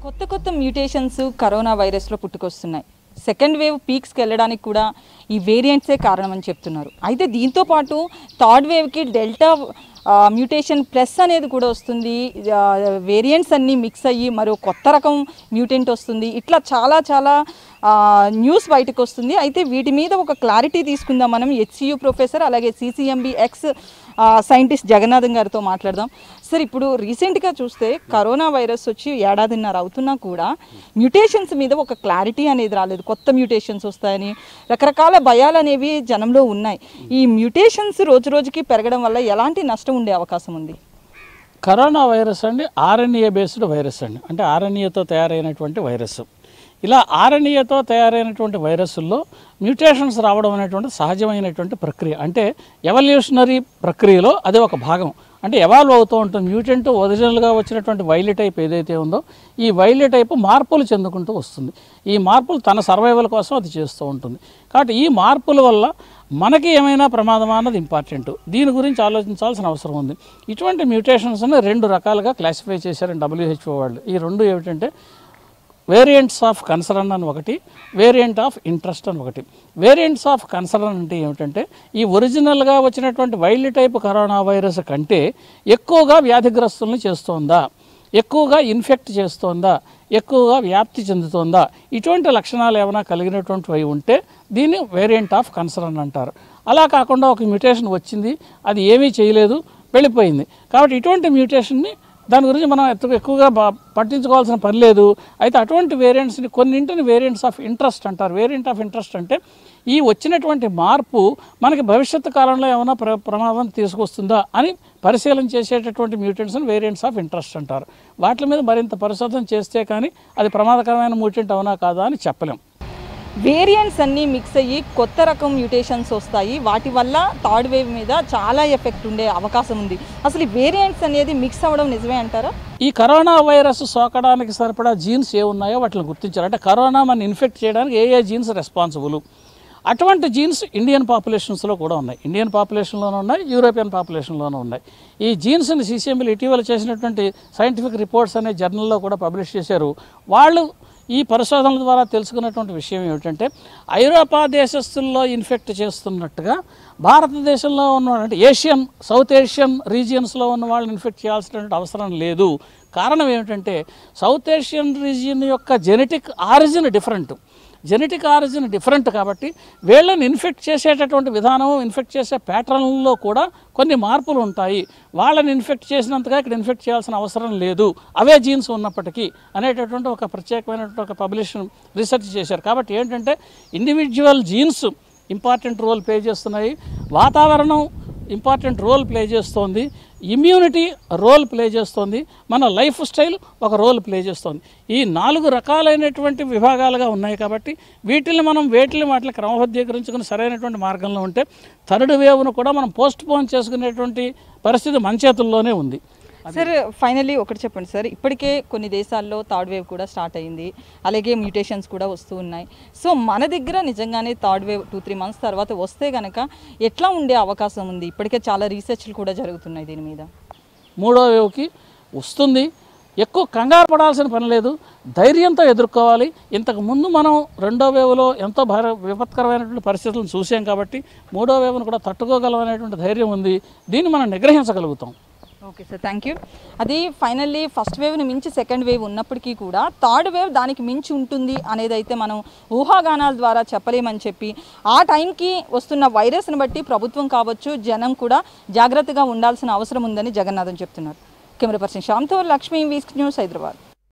కొత్త కొత్త mutations corona వైరస్లో పుట్టుకొస్తున్నాయి సెకండ్ వేవ్ పీక్స్కి వెళ్ళడానికి కూడా ఈ వేరియంట్సే కారణం అని చెప్తున్నారు అయితే దీంతో పాటు థర్డ్ వేవ్కి డెల్టా మ్యూటేషన్ ప్లస్ అనేది కూడా వస్తుంది వేరియంట్స్ అన్నీ మిక్స్ అయ్యి మరో కొత్త రకం మ్యూటెంట్ వస్తుంది ఇట్లా చాలా చాలా న్యూస్ బయటకు వస్తుంది అయితే వీటి మీద ఒక క్లారిటీ తీసుకుందాం మనం హెచ్సియు ప్రొఫెసర్ అలాగే సిసిఎంబి ఎక్స్ సైంటిస్ట్ జగన్నాథన్ గారితో మాట్లాడదాం సార్ ఇప్పుడు రీసెంట్గా చూస్తే కరోనా వైరస్ వచ్చి ఏడాదిన్నర అవుతున్నా కూడా మ్యూటేషన్స్ మీద ఒక క్లారిటీ అనేది రాలేదు కొత్త మ్యూటేషన్స్ వస్తాయని రకరకాల భయాలు అనేవి జనంలో ఉన్నాయి ఈ మ్యూటేషన్స్ రోజు రోజుకి పెరగడం వల్ల ఎలాంటి నష్టం ఉండే అవకాశం ఉంది కరోనా వైరస్ అండి ఆర్ఎన్ఏ బేస్డ్ వైరస్ అండి అంటే ఆర్ఎన్ఏతో తయారైనటువంటి వైరస్ ఇలా ఆర్ఎన్ఏతో తయారైనటువంటి వైరస్ల్లో మ్యూటేషన్స్ రావడం అనేటువంటి సహజమైనటువంటి ప్రక్రియ అంటే ఎవల్యూషనరీ ప్రక్రియలో అదే ఒక భాగం అంటే ఎవాల్వ్ అవుతూ ఉంటుంది మ్యూటెంట్ ఒరిజినల్గా వచ్చినటువంటి వైల్డ్ టైప్ ఏదైతే ఉందో ఈ వైల్డ్ టైప్ మార్పులు చెందుకుంటూ వస్తుంది ఈ మార్పులు తన సర్వైవల్ కోసం అది చేస్తూ ఉంటుంది కాబట్టి ఈ మార్పుల వల్ల మనకి ఏమైనా ప్రమాదమా అన్నది ఇంపార్టెంట్ దీని గురించి ఆలోచించాల్సిన అవసరం ఉంది ఇటువంటి మ్యూటేషన్స్ని రెండు రకాలుగా క్లాసిఫై చేశారు డబ్ల్యూహెచ్ఓ వాళ్ళు ఈ రెండు ఏమిటంటే వేరియంట్స్ ఆఫ్ కన్సర్న్ అని ఒకటి వేరియంట్ ఆఫ్ ఇంట్రెస్ట్ అని ఒకటి వేరియంట్స్ ఆఫ్ కన్సర్న్ అంటే ఏమిటంటే ఈ ఒరిజినల్గా వచ్చినటువంటి వైల్డ్ టైప్ కరోనా వైరస్ కంటే ఎక్కువగా వ్యాధిగ్రస్తుల్ని చేస్తోందా ఎక్కువగా ఇన్ఫెక్ట్ చేస్తోందా ఎక్కువగా వ్యాప్తి చెందుతోందా ఇటువంటి లక్షణాలు ఏమైనా కలిగినటువంటివి ఉంటే దీన్ని వేరియంట్ ఆఫ్ కన్సర్న్ అంటారు అలా కాకుండా ఒక మ్యూటేషన్ వచ్చింది అది ఏమీ చేయలేదు వెళ్ళిపోయింది కాబట్టి ఇటువంటి మ్యూటేషన్ని దాని గురించి మనం ఎక్కు- ఎక్కువగా బా- పట్టించుకోవాల్సిన పని లేదు అయితే అటువంటి వేరియంట్స్ని కొన్నింటిని వేరియంట్స్ ఆఫ్ ఇంట్రెస్ట్ అంటారు వేరియంట్ ఆఫ్ ఇంట్రెస్ట్ అంటే ఈ వచ్చినటువంటి మార్పు మనకి భవిష్యత్తు కాలంలో ఏమైనా ప్ర ప్రమాదం తీసుకొస్తుందా అని పరిశీలన చేసేటటువంటి మ్యూటెంట్స్ని వేరియంట్స్ ఆఫ్ ఇంట్రెస్ట్ అంటారు వాటి మీద మరింత పరిశోధన చేస్తే కానీ అది ప్రమాదకరమైన మ్యూటెంట్ అవునా కాదా అని చెప్పలేం వేరియంట్స్ అన్నీ మిక్స్ అయ్యి కొత్త రకం మ్యూటేషన్స్ వస్తాయి వాటి వల్ల థర్డ్ వేవ్ మీద చాలా ఎఫెక్ట్ ఉండే అవకాశం ఉంది అసలు ఈ వేరియంట్స్ అనేది మిక్స్ అవ్వడం నిజమే అంటారా ఈ కరోనా వైరస్ సోకడానికి సరిపడా జీన్స్ ఏ ఉన్నాయో వాటిని గుర్తించారు అంటే కరోనా మన ఇన్ఫెక్ట్ చేయడానికి ఏ ఏ జీన్స్ రెస్పాన్సిబుల్ అటువంటి జీన్స్ ఇండియన్ పాపులేషన్స్లో కూడా ఉన్నాయి ఇండియన్ పాపులేషన్లోనూ ఉన్నాయి యూరోపియన్ పాపులేషన్లోనూ ఉన్నాయి ఈ జీన్స్ని సీసీఎంబీలు ఇటీవల చేసినటువంటి సైంటిఫిక్ రిపోర్ట్స్ అనే జర్నల్లో కూడా పబ్లిష్ చేశారు వాళ్ళు ఈ పరిశోధనల ద్వారా తెలుసుకున్నటువంటి విషయం ఏమిటంటే ఐరోపా దేశస్తుల్లో ఇన్ఫెక్ట్ చేస్తున్నట్టుగా భారతదేశంలో ఉన్న అంటే ఏషియన్ సౌత్ ఏషియన్ రీజియన్స్లో ఉన్న వాళ్ళని ఇన్ఫెక్ట్ చేయాల్సినటువంటి అవసరం లేదు కారణం ఏమిటంటే సౌత్ ఏషియన్ రీజియన్ యొక్క genetic origin different genetic origin different కాబట్టి వీళ్ళని ఇన్ఫెక్ట్ చేసేటటువంటి విధానం ఇన్ఫెక్ట్ చేసే ప్యాటర్న్లో కూడా కొన్ని మార్పులు ఉంటాయి వాళ్ళని ఇన్ఫెక్ట్ చేసినంతగా ఇక్కడ ఇన్ఫెక్ట్ చేయాల్సిన అవసరం లేదు అవే జీన్స్ ఉన్నప్పటికీ అనేటటువంటి ఒక ప్రత్యేకమైనటువంటి ఒక పబ్లిషన్ రీసెర్చ్ చేశారు కాబట్టి ఏంటంటే individual genes important role play చేస్తున్నాయి వాతావరణం ఇంపార్టెంట్ రోల్ ప్లే చేస్తోంది ఇమ్యూనిటీ రోల్ ప్లే చేస్తోంది మన లైఫ్ స్టైల్ ఒక రోల్ ప్లే చేస్తోంది ఈ నాలుగు రకాలైనటువంటి విభాగాలుగా ఉన్నాయి కాబట్టి వీటిని మనం వేటిని వాటిని క్రమబద్ధీకరించుకుని సరైనటువంటి మార్గంలో ఉంటే థర్డ్ వేవ్ను కూడా మనం పోస్ట్ పోన్ చేసుకునేటువంటి పరిస్థితి మన చేతుల్లోనే ఉంది సార్ ఫైనల్లీ ఒకటి చెప్పండి సార్ ఇప్పటికే కొన్ని దేశాల్లో థర్డ్ వేవ్ కూడా స్టార్ట్ అయింది అలాగే మ్యూటేషన్స్ కూడా వస్తూ ఉన్నాయి సో మన దగ్గర నిజంగానే third wave two three months తర్వాత వస్తే కనుక ఎట్లా ఉండే అవకాశం ఉంది ఇప్పటికే చాలా రీసెర్చ్లు కూడా జరుగుతున్నాయి దీని మీద మూడో వేవ్కి వస్తుంది ఎక్కువ కంగారు పడాల్సిన పని లేదు ధైర్యంతో ఎదుర్కోవాలి ఇంతకు ముందు మనం రెండో వేవ్లో ఎంతో భార విపత్కరమైనటువంటి పరిస్థితులను చూసాం కాబట్టి మూడో వేవ్ను కూడా తట్టుకోగలమనేటువంటి ధైర్యం ఉంది దీన్ని మనం నిగ్రహించగలుగుతాం ఓకే సార్ థ్యాంక్ యూ అది ఫైనల్లీ ఫస్ట్ వేవ్ని మించి సెకండ్ వేవ్ ఉన్నప్పటికీ కూడా థర్డ్ వేవ్ దానికి మించి ఉంటుంది అనేది అయితే మనం ఊహాగానాల ద్వారా చెప్పలేమని చెప్పి ఆ టైంకి వస్తున్న వైరస్ని బట్టి ప్రభుత్వం కావచ్చు జనం కూడా జాగ్రత్తగా ఉండాల్సిన అవసరం ఉందని జగన్నాథన్ చెప్తున్నారు కెమెరా పర్సన్ శ్యామ్తో లక్ష్మీ వీస్క్ న్యూస్ హైదరాబాద్